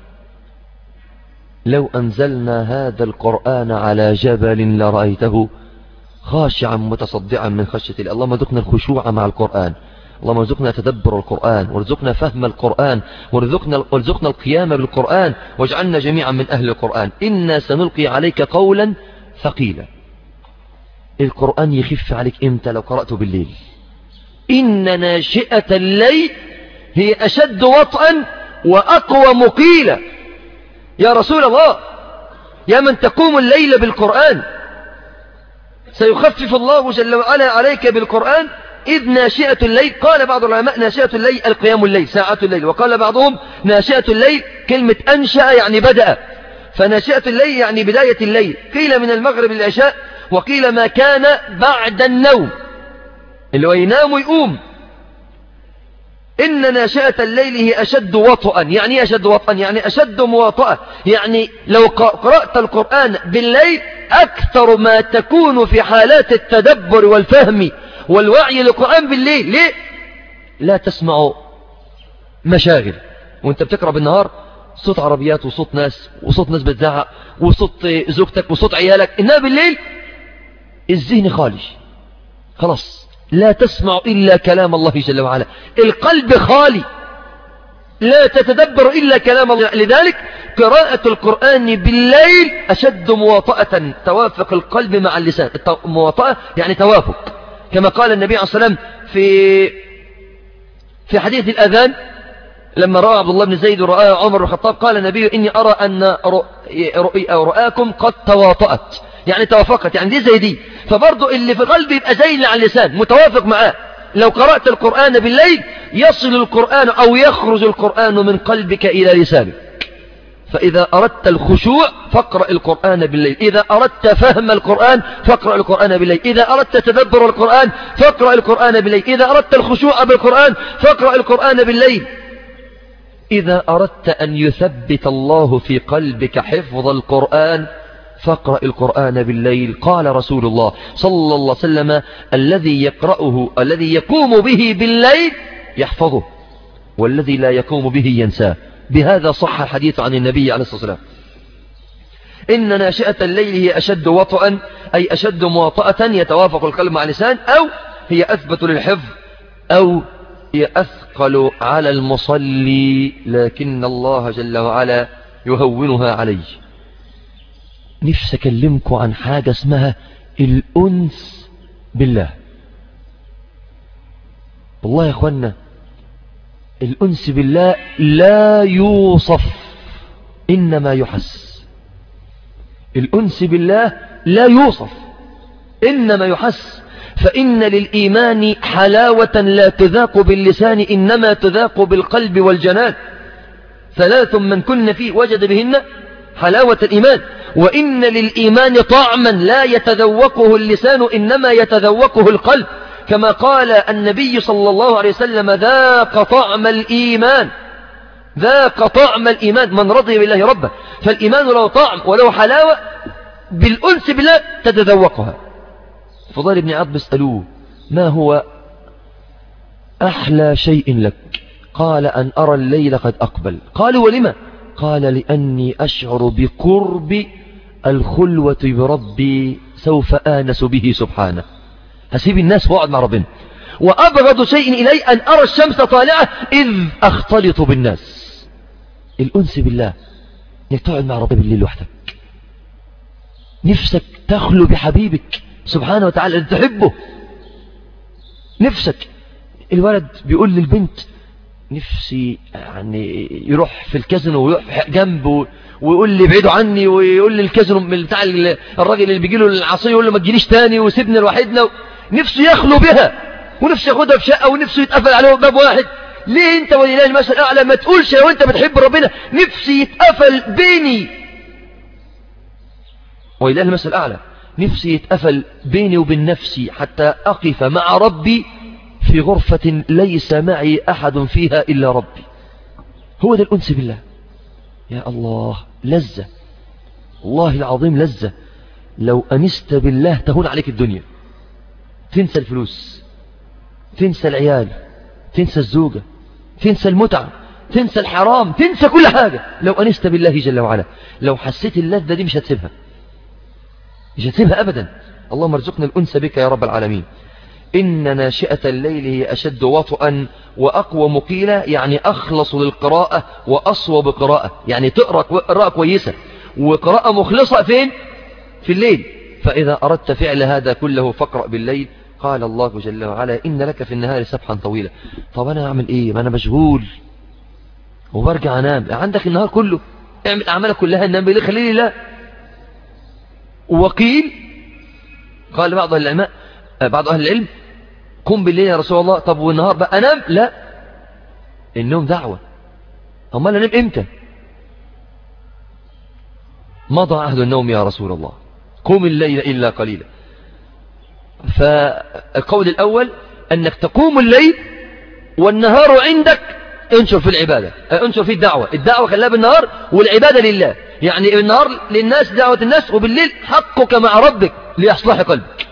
Speaker 1: لو أنزلنا هذا القرآن على جبل لرأيته خاشعا متصدعا من خشية الله اللهم ذقنا الخشوع مع القرآن اللهم ارزقنا تدبر القرآن وارزقنا فهم القرآن وارزقنا, وارزقنا القيام بالقرآن واجعلنا جميعا من أهل القرآن إنا سنلقي عليك قولا ثقيلا القرآن يخف عليك إمتى لو قرأته بالليل إن ناشئة الليل هي أشد وطئا وأقوى مقيلة يا رسول الله يا من تقوم الليل بالقرآن سيخفف الله جل وعلا عليك بالقرآن إذ ناشئة الليل قال بعض العلماء ناشئة الليل القيام الليل ساعة الليل وقال بعضهم ناشئة الليل كلمة أنشأ يعني بدأ فناشئة الليل يعني بداية الليل قيل من المغرب للعشاء وقيل ما كان بعد النوم اللي هو ينام ويقوم إن ناشئة الليل هي أشد وطئا يعني إيه أشد وطئا يعني أشد مواطئة يعني لو قرأت القرآن بالليل أكثر ما تكون في حالات التدبر والفهم والوعي للقرآن بالليل ليه لا تسمع مشاغل وانت بتقرأ بالنهار صوت عربيات وصوت ناس وصوت ناس بتزعق وصوت زوجتك وصوت عيالك إنها بالليل الذهن خالي خلاص لا تسمع إلا كلام الله جل وعلا القلب خالي لا تتدبر إلا كلام الله لذلك قراءة القرآن بالليل أشد مواطأة توافق القلب مع اللسان مواطأة يعني توافق كما قال النبي عليه الصلاة والسلام في في حديث الأذان لما رأى عبد الله بن زيد ورأى عمر بن الخطاب قال النبي إني أرى أن رؤاكم قد تواطأت يعني توافقت يعني دي زي دي فبرضو اللي في قلبي يبقى زي اللي على اللسان متوافق معاه لو قرأت القرآن بالليل يصل القرآن أو يخرج القرآن من قلبك إلى لسانك فإذا أردت الخشوع فاقرأ القرآن بالليل إذا أردت فهم القرآن فاقرأ القرآن بالليل إذا أردت تدبر القرآن فاقرأ القرآن بالليل إذا أردت الخشوع بالقرآن فاقرأ القرآن بالليل إذا أردت أن يثبت الله في قلبك حفظ القرآن فاقرأ القرآن بالليل قال رسول الله صلى الله عليه وسلم الذي يقرأه الذي يقوم به بالليل يحفظه والذي لا يقوم به ينساه بهذا صح الحديث عن النبي عليه الصلاة والسلام إن ناشئة الليل هي أشد وطئا أي أشد مواطأة يتوافق القلب مع اللسان أو هي أثبت للحفظ أو هي أثقل على المصلي لكن الله جل وعلا يهونها عليه نفسي أكلمكم عن حاجة اسمها الأنس بالله والله يا أخوانا الأنس بالله لا يوصف إنما يحس الأنس بالله لا يوصف إنما يحس فإن للإيمان حلاوة لا تذاق باللسان إنما تذاق بالقلب والجنان ثلاث من كن فيه وجد بهن حلاوة الإيمان وإن للإيمان طعما لا يتذوقه اللسان إنما يتذوقه القلب كما قال النبي صلى الله عليه وسلم ذاق طعم الإيمان ذاق طعم الإيمان من رضي بالله ربه فالإيمان له طعم وله حلاوة بالأنس بالله تتذوقها فضال بن عبد بيسألوه ما هو أحلى شيء لك قال أن أرى الليل قد أقبل قالوا ولما قال لأني أشعر بقرب الخلوة بربي سوف آنس به سبحانه هسيب الناس واقعد مع ربنا وأبغض شيء إلي أن أرى الشمس طالعة إذ أختلط بالناس الأنس بالله انك تقعد مع ربنا بالليل وحدك نفسك تخلو بحبيبك سبحانه وتعالى أن تحبه نفسك الولد بيقول للبنت نفسي يعني يروح في الكازينو ويروح جنبه ويقول لي ابعدوا عني ويقول لي الكازينو بتاع الراجل اللي بيجي له العصيه يقول له ما تجيليش تاني وسيبني لوحدنا نفسه يخلو بها ونفسه ياخدها في شقه ونفسه يتقفل عليه باب واحد ليه انت ولله المثل الاعلى ما تقولش لو انت بتحب ربنا نفسي يتقفل بيني ولله المثل الاعلى نفسي يتقفل بيني وبين نفسي حتى اقف مع ربي في غرفة ليس معي أحد فيها إلا ربي هو ده الأنس بالله يا الله لذة الله العظيم لذة لو أنست بالله تهون عليك الدنيا تنسى الفلوس تنسى العيال تنسى الزوجة تنسى المتعة تنسى الحرام تنسى كل حاجة لو أنست بالله جل وعلا لو حسيت اللذة دي مش هتسيبها مش هتسيبها أبدا اللهم ارزقنا الأنس بك يا رب العالمين إن ناشئة الليل هي أشد وطئا وأقوى مقيلة يعني أخلص للقراءة وأصوب قراءة يعني تقرأ قراءة كويسة وقراءة مخلصة فين؟ في الليل فإذا أردت فعل هذا كله فاقرأ بالليل قال الله جل وعلا إن لك في النهار سبحا طويلة طب أنا أعمل إيه ما أنا مشغول وبرجع أنام عندك النهار كله اعمل أعمالك كلها النام بالله خليلي لا وقيل قال بعض العلماء بعض أهل العلم قم بالليل يا رسول الله طب والنهار بقى أنام لا النوم دعوة أمال أنام إمتى مضى عهد النوم يا رسول الله قم الليل إلا قليلا فالقول الأول أنك تقوم الليل والنهار عندك انشر في العبادة انشر في الدعوة الدعوة خلاها بالنهار والعبادة لله يعني النهار للناس دعوة الناس وبالليل حقك مع ربك لإصلاح قلبك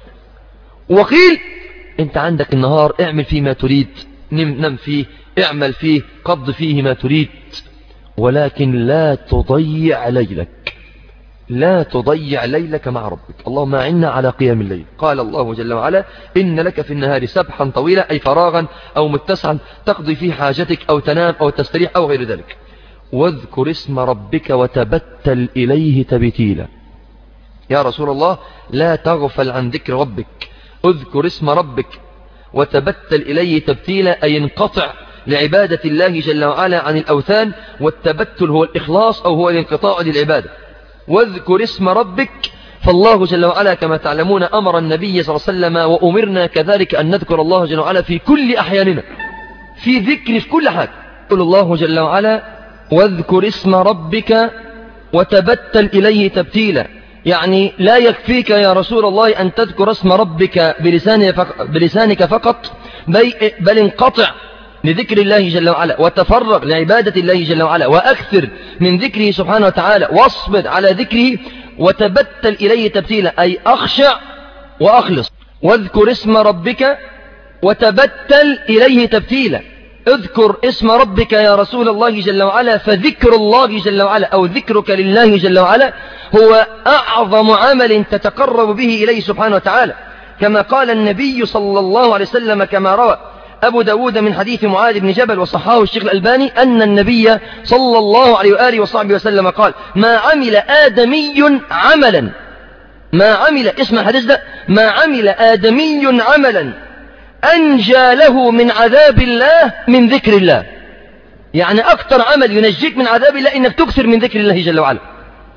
Speaker 1: وقيل انت عندك النهار اعمل فيه ما تريد نم, نم فيه اعمل فيه قض فيه ما تريد ولكن لا تضيع ليلك لا تضيع ليلك مع ربك اللهم أعنا على قيام الليل قال الله جل وعلا إن لك في النهار سبحا طويلا أي فراغا أو متسعا تقضي فيه حاجتك أو تنام أو تستريح أو غير ذلك واذكر اسم ربك وتبتل إليه تبتيلا يا رسول الله لا تغفل عن ذكر ربك اذكر اسم ربك وتبتل إليه تبتيلا أي انقطع لعبادة الله جل وعلا عن الأوثان والتبتل هو الإخلاص أو هو الانقطاع للعبادة واذكر اسم ربك فالله جل وعلا كما تعلمون أمر النبي صلى الله عليه وسلم وأمرنا كذلك أن نذكر الله جل وعلا في كل أحياننا في ذكر في كل حاجة يقول الله جل وعلا واذكر اسم ربك وتبتل إليه تبتيلا يعني لا يكفيك يا رسول الله أن تذكر اسم ربك بلسانك فقط بل انقطع لذكر الله جل وعلا وتفرغ لعبادة الله جل وعلا وأكثر من ذكره سبحانه وتعالى واصبر على ذكره وتبتل إليه تبتيلا أي أخشع وأخلص واذكر اسم ربك وتبتل إليه تبتيلا اذكر اسم ربك يا رسول الله جل وعلا فذكر الله جل وعلا أو ذكرك لله جل وعلا هو أعظم عمل تتقرب به إليه سبحانه وتعالى كما قال النبي صلى الله عليه وسلم كما روى أبو داود من حديث معاذ بن جبل وصحاه الشيخ الألباني أن النبي صلى الله عليه وآله وصحبه وسلم قال ما عمل آدمي عملا ما عمل اسم الحديث ده ما عمل آدمي عملا أنجى له من عذاب الله من ذكر الله يعني أكثر عمل ينجيك من عذاب الله إنك تكثر من ذكر الله جل وعلا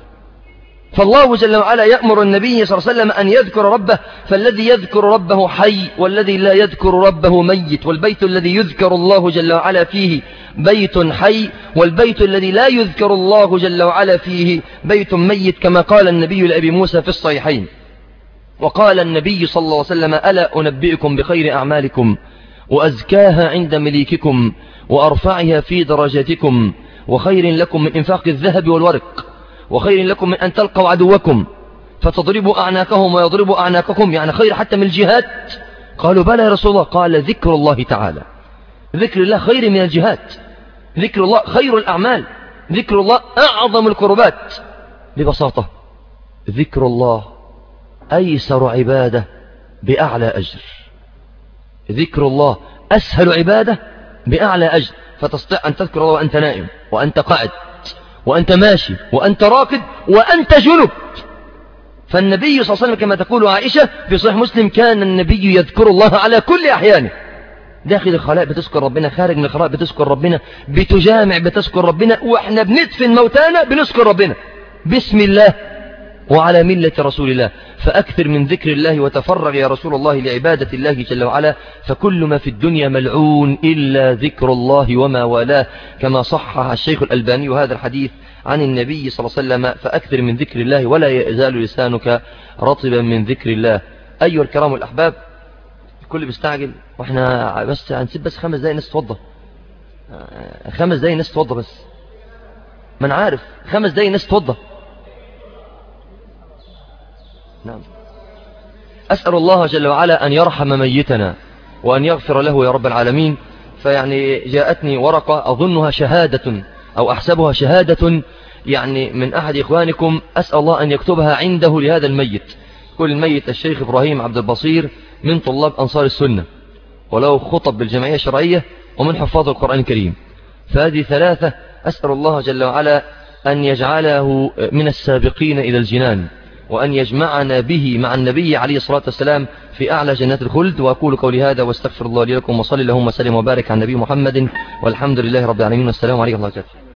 Speaker 1: فالله جل وعلا يأمر النبي صلى الله عليه وسلم أن يذكر ربه فالذي يذكر ربه حي والذي لا يذكر ربه ميت والبيت الذي يذكر الله جل وعلا فيه بيت حي والبيت الذي لا يذكر الله جل وعلا فيه بيت ميت كما قال النبي لأبي موسى في الصحيحين وقال النبي صلى الله عليه وسلم ألا أنبئكم بخير أعمالكم وأزكاها عند مليككم وأرفعها في درجاتكم وخير لكم من إنفاق الذهب والورق وخير لكم من أن تلقوا عدوكم فتضربوا أعناقهم ويضربوا أعناقكم يعني خير حتى من الجهاد قالوا بلى يا رسول الله قال ذكر الله تعالى ذكر الله خير من الجهاد ذكر الله خير الأعمال ذكر الله أعظم القربات ببساطة ذكر الله أيسر عبادة بأعلى أجر ذكر الله أسهل عبادة بأعلى أجر فتستطيع أن تذكر الله وأنت نائم وأنت قاعد وأنت ماشي وأنت راكد وأنت جنب فالنبي صلى الله عليه وسلم كما تقول عائشة في صحيح مسلم كان النبي يذكر الله على كل أحيانه داخل الخلاء بتذكر ربنا خارج من الخلاء بتذكر ربنا بتجامع بتذكر ربنا واحنا بندفن موتانا بنذكر ربنا بسم الله وعلى ملة رسول الله فأكثر من ذكر الله وتفرغ يا رسول الله لعبادة الله جل وعلا فكل ما في الدنيا ملعون إلا ذكر الله وما والاه كما صحح الشيخ الألباني هذا الحديث عن النبي صلى الله عليه وسلم فأكثر من ذكر الله ولا يزال لسانك رطبا من ذكر الله أيها الكرام الأحباب الكل بيستعجل واحنا بس هنسيب بس خمس دقايق ناس توضى خمس دقايق ناس توضى بس ما انا عارف خمس دقايق ناس توضى نعم أسأل الله جل وعلا أن يرحم ميتنا وأن يغفر له يا رب العالمين فيعني جاءتني ورقة أظنها شهادة أو أحسبها شهادة يعني من أحد إخوانكم أسأل الله أن يكتبها عنده لهذا الميت كل الميت الشيخ إبراهيم عبد البصير من طلاب أنصار السنة ولو خطب بالجمعية الشرعية ومن حفاظ القرآن الكريم فهذه ثلاثة أسأل الله جل وعلا أن يجعله من السابقين إلى الجنان وأن يجمعنا به مع النبي عليه الصلاة والسلام في أعلى جنات الخلد وأقول قولي هذا واستغفر الله لي لكم وصلي اللهم وسلم وبارك على النبي محمد والحمد لله رب العالمين والسلام عليكم الله وبركاته